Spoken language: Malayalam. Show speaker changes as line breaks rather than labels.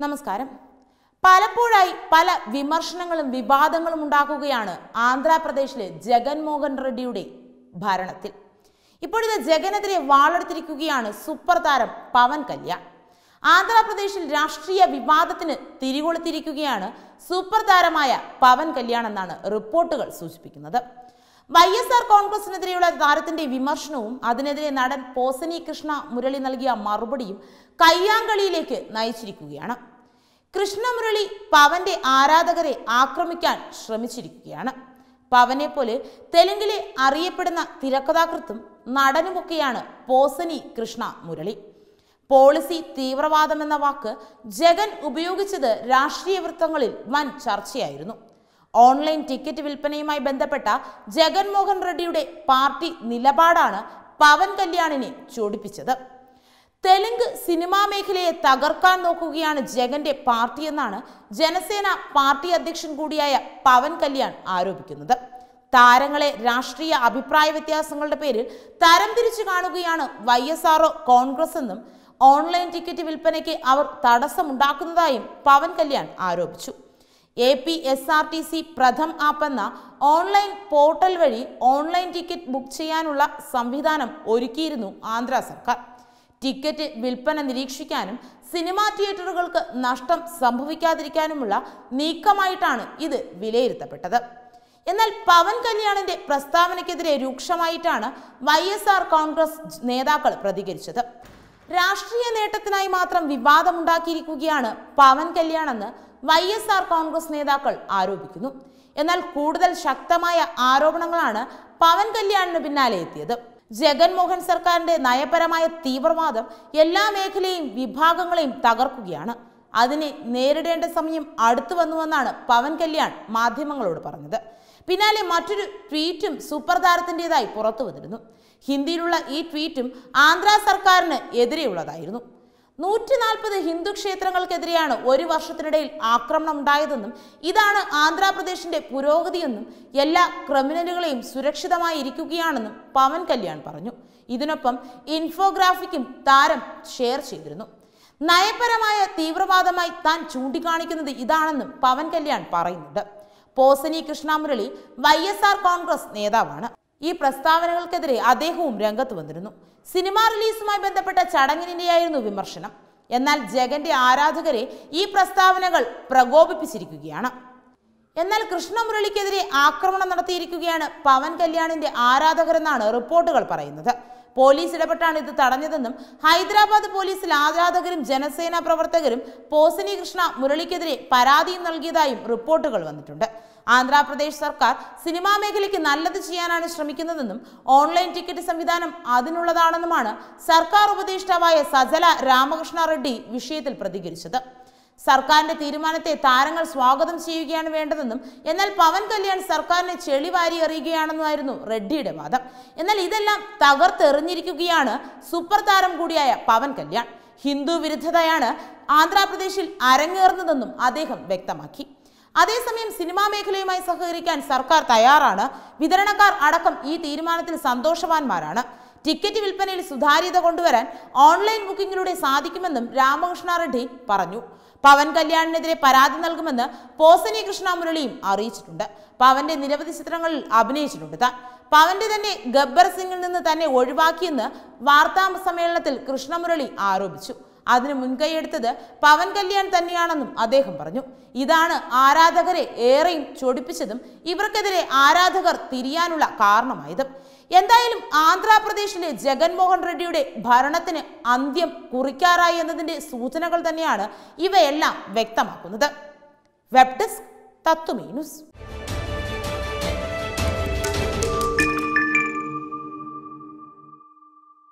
നമസ്കാരം പലപ്പോഴായി പല വിമർശനങ്ങളും വിവാദങ്ങളും ഉണ്ടാക്കുകയാണ് ആന്ധ്രാപ്രദേശിലെ ജഗൻമോഹൻ റെഡ്ഡിയുടെ ഭരണത്തിൽ ഇപ്പോഴിത് ജഗനെതിരെ വാളെടുത്തിരിക്കുകയാണ് സൂപ്പർ താരം പവൻ കല്യാൺ ആന്ധ്രാപ്രദേശിൽ രാഷ്ട്രീയ വിവാദത്തിന് തിരികൊളുത്തിരിക്കുകയാണ് സൂപ്പർ താരമായ പവൻ കല്യാൺ എന്നാണ് റിപ്പോർട്ടുകൾ സൂചിപ്പിക്കുന്നത് വൈ എസ് ആർ കോൺഗ്രസിനെതിരെയുള്ള താരത്തിന്റെ വിമർശനവും അതിനെതിരെ നടൻ പോസനി കൃഷ്ണ മുരളി നൽകിയ മറുപടിയും കയ്യാങ്കളിയിലേക്ക് നയിച്ചിരിക്കുകയാണ് കൃഷ്ണമുരളി പവന്റെ ആരാധകരെ ആക്രമിക്കാൻ ശ്രമിച്ചിരിക്കുകയാണ് പവനെ പോലെ തെലുങ്കിലെ അറിയപ്പെടുന്ന തിരക്കഥാകൃത്തും നടനുമൊക്കെയാണ് പോസനി കൃഷ്ണ മുരളി പോളിസി തീവ്രവാദം എന്ന വാക്ക് ജഗൻ ഉപയോഗിച്ചത് രാഷ്ട്രീയ വൃത്തങ്ങളിൽ വൻ ചർച്ചയായിരുന്നു ഓൺലൈൻ ടിക്കറ്റ് വിൽപ്പനയുമായി ബന്ധപ്പെട്ട ജഗൻമോഹൻ റെഡ്ഡിയുടെ പാർട്ടി നിലപാടാണ് പവൻ കല്യാണിനെ ചൊടിപ്പിച്ചത് തെലുങ്ക് സിനിമാ മേഖലയെ തകർക്കാൻ നോക്കുകയാണ് ജഗന്റെ പാർട്ടി എന്നാണ് ജനസേന പാർട്ടി അധ്യക്ഷൻ കൂടിയായ പവൻ കല്യാൺ ആരോപിക്കുന്നത് താരങ്ങളെ രാഷ്ട്രീയ അഭിപ്രായ വ്യത്യാസങ്ങളുടെ പേരിൽ തരംതിരിച്ചു കാണുകയാണ് വൈ എസ് ആർഒ കോൺഗ്രസ് എന്നും ഓൺലൈൻ ടിക്കറ്റ് വിൽപ്പനയ്ക്ക് അവർ തടസ്സമുണ്ടാക്കുന്നതായും പവൻ കല്യാൺ ആരോപിച്ചു A P S R T C Pratham app എന്ന ഓൺലൈൻ പോർട്ടൽ വഴി ഓൺലൈൻ ടിക്കറ്റ് ബുക്ക് ചെയ്യാനുള്ള സംവിധാനം ഒരുക്കിയിരുന്നു ആന്ധ്ര സർക്കാർ ടിക്കറ്റ് വിൽപ്പന നിരീക്ഷിക്കാനും സിനിമാ തിയേറ്ററുകൾക്ക് നഷ്ടം സംഭവിക്കാതിരിക്കാനുമുള്ള നീക്കമായിട്ടാണ് ഇത് വിലയിരുത്തപ്പെട്ടത് എന്നാൽ പവൻ കല്യാണിന്റെ പ്രസ്താവനയ്ക്കെതിരെ രൂക്ഷമായിട്ടാണ് വൈ എസ് ആർ കോൺഗ്രസ് നേതാക്കൾ പ്രതികരിച്ചത് രാഷ്ട്രീയ നേട്ടത്തിനായി മാത്രം വിവാദമുണ്ടാക്കിയിരിക്കുകയാണ് പവൻ കല്യാണെന്ന് വൈ എസ് ആർ കോൺഗ്രസ് നേതാക്കൾ ആരോപിക്കുന്നു എന്നാൽ കൂടുതൽ ശക്തമായ ആരോപണങ്ങളാണ് പവൻ കല്യാണിന് പിന്നാലെ എത്തിയത് ജഗൻമോഹൻ സർക്കാരിന്റെ നയപരമായ തീവ്രവാദം എല്ലാ മേഖലയും വിഭാഗങ്ങളെയും തകർക്കുകയാണ് അതിനെ നേരിടേണ്ട സമയം അടുത്തു വന്നുവെന്നാണ് പവൻ കല്യാൺ മാധ്യമങ്ങളോട് പറഞ്ഞത് പിന്നാലെ മറ്റൊരു ട്വീറ്റും സൂപ്പർ താരത്തിൻ്റെതായി പുറത്തു വന്നിരുന്നു ഹിന്ദിയിലുള്ള ഈ ട്വീറ്റും ആന്ധ്ര സർക്കാരിന് എതിരെയുള്ളതായിരുന്നു നൂറ്റി നാൽപ്പത് ഹിന്ദു ക്ഷേത്രങ്ങൾക്കെതിരെയാണ് ഒരു വർഷത്തിനിടയിൽ ആക്രമണം ഉണ്ടായതെന്നും ഇതാണ് ആന്ധ്രാപ്രദേശിന്റെ പുരോഗതിയെന്നും എല്ലാ ക്രിമിനലുകളെയും സുരക്ഷിതമായി ഇരിക്കുകയാണെന്നും പവൻ കല്യാൺ പറഞ്ഞു ഇതിനൊപ്പം ഇൻഫോഗ്രാഫിക്കും താരം ഷെയർ ചെയ്തിരുന്നു നയപരമായ തീവ്രവാദമായി താൻ ചൂണ്ടിക്കാണിക്കുന്നത് ഇതാണെന്നും പവൻ കല്യാൺ പറയുന്നുണ്ട് Posani Krishnamurali Y S R Congress നേതാവാണ് ഈ പ്രസ്താവനകൾക്കെതിരെ അദ്ദേഹവും രംഗത്ത് വന്നിരുന്നു സിനിമാ റിലീസുമായി ബന്ധപ്പെട്ട ചടങ്ങിനിടെയായിരുന്നു വിമർശനം എന്നാൽ ജഗന്റെ ആരാധകരെ ഈ പ്രസ്താവനകൾ പ്രകോപിപ്പിച്ചിരിക്കുകയാണ് എന്നാൽ കൃഷ്ണമുരളിക്കെതിരെ ആക്രമണം നടത്തിയിരിക്കുകയാണ് പവൻ കല്യാണിന്റെ ആരാധകരെന്നാണ് റിപ്പോർട്ടുകൾ പറയുന്നത് പോലീസ് ഇടപെട്ടാണ് ഇത് തടഞ്ഞതെന്നും ഹൈദരാബാദ് പോലീസിൽ ആരാധകരും ജനസേന പ്രവർത്തകരും പോസിനി കൃഷ്ണ മുരളിക്കെതിരെ പരാതിയും നൽകിയതായും റിപ്പോർട്ടുകൾ വന്നിട്ടുണ്ട് ആന്ധ്രാപ്രദേശ് സർക്കാർ സിനിമാ മേഖലയ്ക്ക് നല്ലത് ചെയ്യാനാണ് ശ്രമിക്കുന്നതെന്നും ഓൺലൈൻ ടിക്കറ്റ് സംവിധാനം അതിനുള്ളതാണെന്നുമാണ് സർക്കാർ ഉപദേഷ്ടാവായ സജല രാമകൃഷ്ണ റെഡ്ഡി വിഷയത്തിൽ പ്രതികരിച്ചത് സർക്കാരിന്റെ തീരുമാനത്തെ താരങ്ങൾ സ്വാഗതം ചെയ്യുകയാണ് വേണ്ടതെന്നും എന്നാൽ പവൻ കല്യാൺ സർക്കാരിനെ ചെളിവാരി എറിയുകയാണെന്നുമായിരുന്നു റെഡ്ഡിയുടെ വാദം എന്നാൽ ഇതെല്ലാം തകർത്തെറിഞ്ഞിരിക്കുകയാണ് സൂപ്പർ താരം കൂടിയായ പവൻ കല്യാൺ ഹിന്ദു വിരുദ്ധതയാണ് ആന്ധ്രാപ്രദേശിൽ അരങ്ങേറുന്നതെന്നും അദ്ദേഹം വ്യക്തമാക്കി അതേസമയം സിനിമാ മേഖലയുമായി സഹകരിക്കാൻ സർക്കാർ തയ്യാറാണ് വിതരണക്കാർ അടക്കം ഈ തീരുമാനത്തിൽ സന്തോഷവാന്മാരാണ് ടിക്കറ്റ് വിൽപ്പനയിൽ സുതാര്യത കൊണ്ടുവരാൻ ഓൺലൈൻ ബുക്കിംഗിലൂടെ സാധിക്കുമെന്നും രാമകൃഷ്ണ റെഡ്ഡി പറഞ്ഞു പവൻ കല്യാണിനെതിരെ പരാതി നൽകുമെന്ന് പോസനി കൃഷ്ണ മുരളിയും അറിയിച്ചിട്ടുണ്ട് പവന്റെ നിരവധി ചിത്രങ്ങളിൽ അഭിനയിച്ചിട്ടുണ്ട് താൻ പവന്റെ തന്നെ ഗബ്ബർ സിംഗിൽ നിന്ന് തന്നെ ഒഴിവാക്കിയെന്ന് വാർത്താ സമ്മേളനത്തിൽ കൃഷ്ണമുരളി ആരോപിച്ചു അതിന് മുൻകൈയെടുത്തത് പവൻ കല്യാൺ തന്നെയാണെന്നും അദ്ദേഹം പറഞ്ഞു ഇതാണ് ആരാധകരെ ഏറെയും ചൊടിപ്പിച്ചതും ഇവർക്കെതിരെ ആരാധകർ തിരിയാനുള്ള കാരണമായതും എന്തായാലും ആന്ധ്രാപ്രദേശിലെ ജഗൻമോഹൻ റെഡ്ഡിയുടെ ഭരണത്തിന് അന്ത്യം കുറിക്കാറായി എന്നതിന്റെ സൂചനകൾ തന്നെയാണ് ഇവയെല്ലാം വ്യക്തമാക്കുന്നത് വെബ് ഡെസ്ക് തത്വമീ ന്യൂസ്